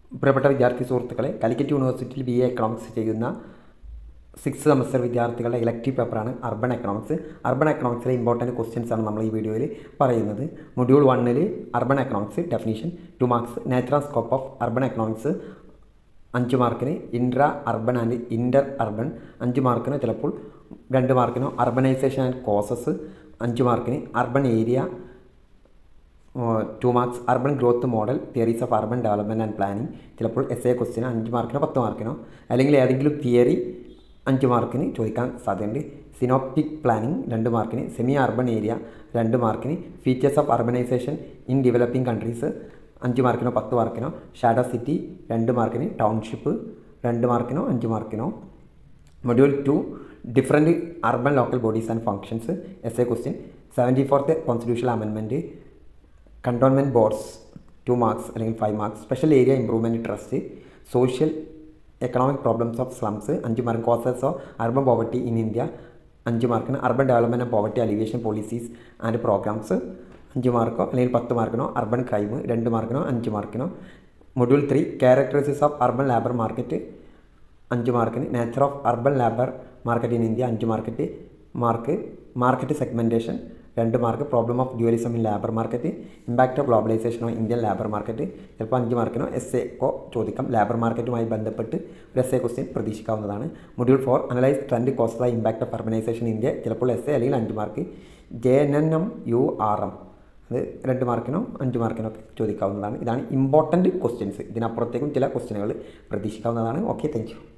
പ്രിയപ്പെട്ട വിദ്യാർത്ഥി സുഹൃത്തുക്കളെ കാലിക്കറ്റ് യൂണിവേഴ്സിറ്റിയിൽ ബി എ എക്കണോമിക്സ് ചെയ്യുന്ന സിക്സ് സെമസ്റ്റർ വിദ്യാർത്ഥികളുടെ ഇലക്റ്റീവ് പേപ്പറാണ് അർബൻ എക്കണോമിക്സ് അർബൻ എക്കണോമിക്സിലെ ഇമ്പോർട്ടൻറ്റ് ക്വസ്റ്റ്യൻസ് ആണ് നമ്മൾ ഈ വീഡിയോയിൽ പറയുന്നത് മൊഡ്യൂൾ വണ്ണിൽ urban economics definition two marks natural scope of urban economics അഞ്ച് മാർക്കിന് intra urban and inter urban അഞ്ച് മാർക്കിന് ചിലപ്പോൾ രണ്ട് മാർക്കിനോ അർബനൈസേഷൻ ആൻഡ് കോസസ് അഞ്ച് മാർക്കിന് urban area two marks urban growth model theories of urban development and planning ചിലപ്പോൾ S A ക്വസ്റ്റിന് അഞ്ച് മാർക്കിനോ പത്ത് മാർക്കിനോ അല്ലെങ്കിൽ ഏതെങ്കിലും തിയറി അഞ്ച് മാർക്കിന് ചോദിക്കാൻ സാധ്യതയുണ്ട് സിനോപ്റ്റിക് പ്ലാനിങ് രണ്ട് മാർക്കിന് സെമി അർബൻ ഏരിയ രണ്ട് മാർക്കിന് features of urbanisation in developing countries അഞ്ച് മാർക്കിനോ പത്ത് മാർക്കിനോ ഷാഡോ സിറ്റി രണ്ട് മാർക്കിന് ടൗൺഷിപ്പ് രണ്ട് മാർക്കിനോ അഞ്ച് മാർക്കിനോ module two different urban local bodies and functions S A question seventy fourth constitutional amendment cantonment boards two marks അല്ലെങ്കിൽ five marks special area improvement trust social economic problems of slums അഞ്ച് mark causes of urban poverty in India അഞ്ച് മാർക്കിന് urban development and poverty alleviation policies and programmes അഞ്ച് മാർക്കോ അല്ലെങ്കിൽ പത്ത് മാർക്കിനോ urban crime രണ്ട് മാർക്കിനോ അഞ്ച് മാർക്കിനോ module three characteristics of urban labour market അഞ്ച് മാർക്കിന് nature of urban labour market in India അഞ്ച് മാർക്കറ്റ് മാർക്ക് മാർക്കറ്റ് സെഗ്മെൻറ്റേഷൻ രണ്ട് mark problem of dualism in labour market impact of globalisation of Indian labour market ചിലപ്പോൾ അഞ്ച് മാർക്കിനോ S എക്കോ ചോദിക്കാം labour മാർക്കറ്റുമായി ബന്ധപ്പെട്ട് ഒരു എസ് എ ക്വസ്റ്റ്യൻ പ്രതീക്ഷിക്കാവുന്നതാണ് module four analyse trend cost the impact of urbanisation India ചിലപ്പോൾ എസ് എ അല്ലെങ്കിൽ അഞ്ച് mark J N M U R M അത് രണ്ട് മാർക്കിനോ അഞ്ച് മാർക്കിനോ ഒക്കെ ചോദിക്കാവുന്നതാണ് ഇതാണ് ഇമ്പോർട്ടൻറ്റ് ക്വസ്റ്റ്യൻസ് ഇതിനപ്പുറത്തേക്കും ചില ക്വസ്റ്റ്യനുകൾ പ്രതീക്ഷിക്കാവുന്നതാണ് ഓക്കെ താങ്ക് യു